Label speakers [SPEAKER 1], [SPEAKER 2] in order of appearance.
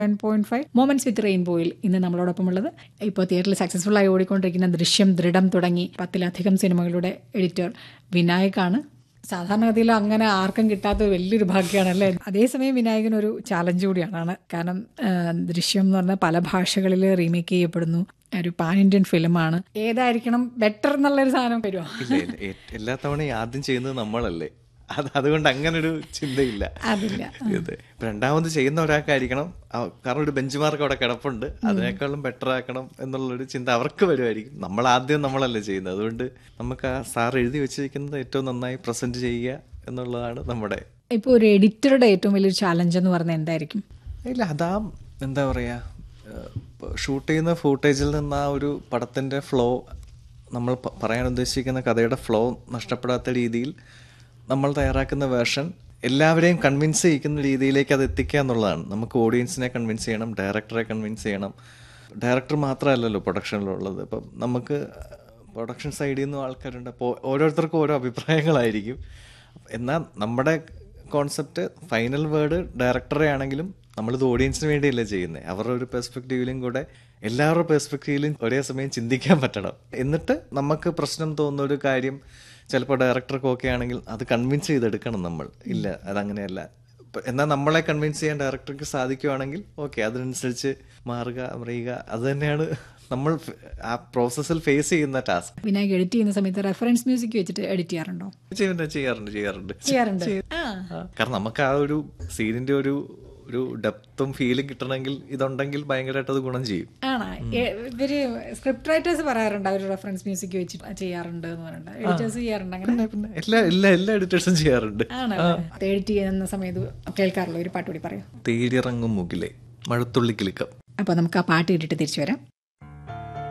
[SPEAKER 1] ten point five moments with റെയിൻബോയിൽ ഇന്ന് നമ്മളോടൊപ്പം ഉള്ളത് ഇപ്പോൾ തിയേറ്ററിൽ സക്സസ്ഫുൾ ആയി ഓടിക്കൊണ്ടിരിക്കുന്ന ദൃശ്യം ദൃഢം തുടങ്ങി പത്തിലധികം സിനിമകളുടെ എഡിറ്റർ വിനായകാണ് സാധാരണഗതിയിൽ അങ്ങനെ ആർക്കും കിട്ടാത്ത ഒരു വലിയൊരു ഭാഗ്യമാണല്ലേ അതേസമയം വിനായകൻ ഒരു ചാലഞ്ച് കൂടിയാണ് കാരണം ആ, ദൃശ്യം എന്ന് പറഞ്ഞാൽ പല ഭാഷകളിൽ റീമേക്ക് ചെയ്യപ്പെടുന്നു ഒരു പാൻ ഇന്ത്യൻ ഫിലിമാണ് ഏതായിരിക്കണം ബെറ്റർ എന്നുള്ളൊരു സാധനം വരുമോ
[SPEAKER 2] ഇല്ല ഇല്ല എ- എല്ലാ തവണയും ആദ്യം ചെയ്യുന്നത് നമ്മളല്ലേ അത് അതുകൊണ്ട് അങ്ങനെ ഒരു ചിന്തയില്ല
[SPEAKER 1] അതില്ല
[SPEAKER 2] ഇത് ഇപ്പൊ രണ്ടാമത് ചെയ്യുന്ന ഒരാൾക്കായിരിക്കണം ആ- കാരണം ഒരു ബെഞ്ച് മാർക്ക് അവിടെ കിടപ്പുണ്ട് അതിനേക്കാളും ബെറ്റർ ആക്കണം എന്നുള്ളൊരു ചിന്ത അവർക്ക് വരുമായിരിക്കും നമ്മൾ ആദ്യം നമ്മളല്ലേ ചെയ്യുന്നത് അതുകൊണ്ട് നമുക്ക് ആ സാർ എഴുതി വെച്ചിരിക്കുന്നത് ഏറ്റവും നന്നായി പ്രസന്റ് ചെയ്യുക എന്നുള്ളതാണ് നമ്മുടെ
[SPEAKER 1] ഇപ്പോൾ ഒരു എഡിറ്ററുടെ ഏറ്റവും വലിയൊരു ചാലഞ്ച് എന്ന് പറഞ്ഞാൽ എന്തായിരിക്കും
[SPEAKER 2] ഇല്ല അതാ എന്താ പറയാ ഷൂട്ട് ചെയ്യുന്ന ഫൂട്ടേജിൽ നിന്ന് ആ ഒരു പടത്തിന്റെ ഫ്ലോ നമ്മൾ പ- പറയാൻ ഉദ്ദേശിക്കുന്ന കഥയുടെ ഫ്ലോ നഷ്ടപ്പെടാത്ത രീതിയിൽ നമ്മൾ തയ്യാറാക്കുന്ന വേർഷൻ എല്ലാവരെയും കൺവിൻസ് ചെയ്യിക്കുന്ന രീതിയിലേക്ക് അത് എത്തിക്കുക എന്നുള്ളതാണ് നമുക്ക് ഓഡിയൻസിനെ കൺവിൻസ് ചെയ്യണം ഡയറക്ടറെ കൺവിൻസ് ചെയ്യണം ഡയറക്ടർ മാത്രമല്ലല്ലോ പ്രൊഡക്ഷനിലുള്ളത് ഇപ്പം നമുക്ക് പ്രൊഡക്ഷൻ സൈഡിൽ നിന്നും ആൾക്കാരുണ്ട് അപ്പോൾ ഓരോരുത്തർക്കും ഓരോ അഭിപ്രായങ്ങളായിരിക്കും എന്നാൽ നമ്മുടെ കോൺസെപ്റ്റ് ഫൈനൽ വേർഡ് ഡയറക്ടറെ ആണെങ്കിലും നമ്മളിത് ഓഡിയൻസിന് വേണ്ടിയല്ലേ ചെയ്യുന്നത് അവരുടെ ഒരു പെർസ്പെക്റ്റീവിലും കൂടെ എല്ലാവരുടെ പെർസ്പെക്റ്റീവിലും ഒരേ സമയം ചിന്തിക്കാൻ പറ്റണം എന്നിട്ട് നമുക്ക് പ്രശ്നം തോന്നുന്ന ഒരു കാര്യം ചിലപ്പോൾ ഡയറക്ടർക്ക് ഓക്കെ ആണെങ്കിൽ അത് കൺവിൻസ് ചെയ്തെടുക്കണം നമ്മൾ ഇല്ല അതങ്ങനെയല്ല ഇപ്പൊ എന്നാൽ നമ്മളെ കൺവിൻസ് ചെയ്യാൻ ഡയറക്ടർക്ക് സാധിക്കുവാണെങ്കിൽ ഓക്കെ അതിനനുസരിച്ച് മാറുക അറിയുക അത് തന്നെയാണ് നമ്മൾ ഫ്- ആ പ്രോസസ്സിൽ ഫേസ് ചെയ്യുന്ന ടാസ്ക്
[SPEAKER 1] വിനായക് എഡിറ്റ് ചെയ്യുന്ന സമയത്ത് റെഫറൻസ് മ്യൂസിക് വെച്ചിട്ട് എഡിറ്റ് ചെയ്യാറുണ്ടോ
[SPEAKER 2] ചെയ്യാറുണ്ട് ചെയ്യാറുണ്ട് ചെയ്യാറുണ്ട്
[SPEAKER 1] ചെയ്യാറുണ്ട് ആ
[SPEAKER 2] ആ, കാരണം നമുക്ക് ആ ഒരു സീനിന്റെ ഒരു ഒരു ഡെപ്തും ഫീലും കിട്ടണമെങ്കിൽ ഇതുണ്ടെങ്കിൽ ഭയങ്കരമായിട്ട് അത് ഗുണം ചെയ്യും
[SPEAKER 1] ആണോ എ- ഇവര് സ്ക്രിപ്റ്റ് റൈറ്റേഴ്സ് പറയാറുണ്ട് അവർ റെഫറൻസ് മ്യൂസിക് വെച്ചിട്ട് ചെയ്യാറുണ്ട് എന്ന് പറഞ്ഞിട്ട് എഡിറ്റേഴ്സ് ചെയ്യാറുണ്ട് അങ്ങനെ
[SPEAKER 2] പിന്നെ പിന്നെ എല്ലാ എല്ലാ എല്ലാ എഡിറ്റേഴ്സും ചെയ്യാറുണ്ട്
[SPEAKER 1] ആണോ എഡിറ്റ് ചെയ്യുന്ന സമയത്ത് കേൾക്കാറുള്ള ഒരു പാട്ട് കൂടി പറയൂ
[SPEAKER 2] തേടിയിറങ്ങും മുകിലെ മഴത്തുള്ളി കിലുക്കം
[SPEAKER 1] അപ്പോൾ നമുക്ക് ആ പാട്ട് കേട്ടിട്ട് തിരിച്ചു വരാം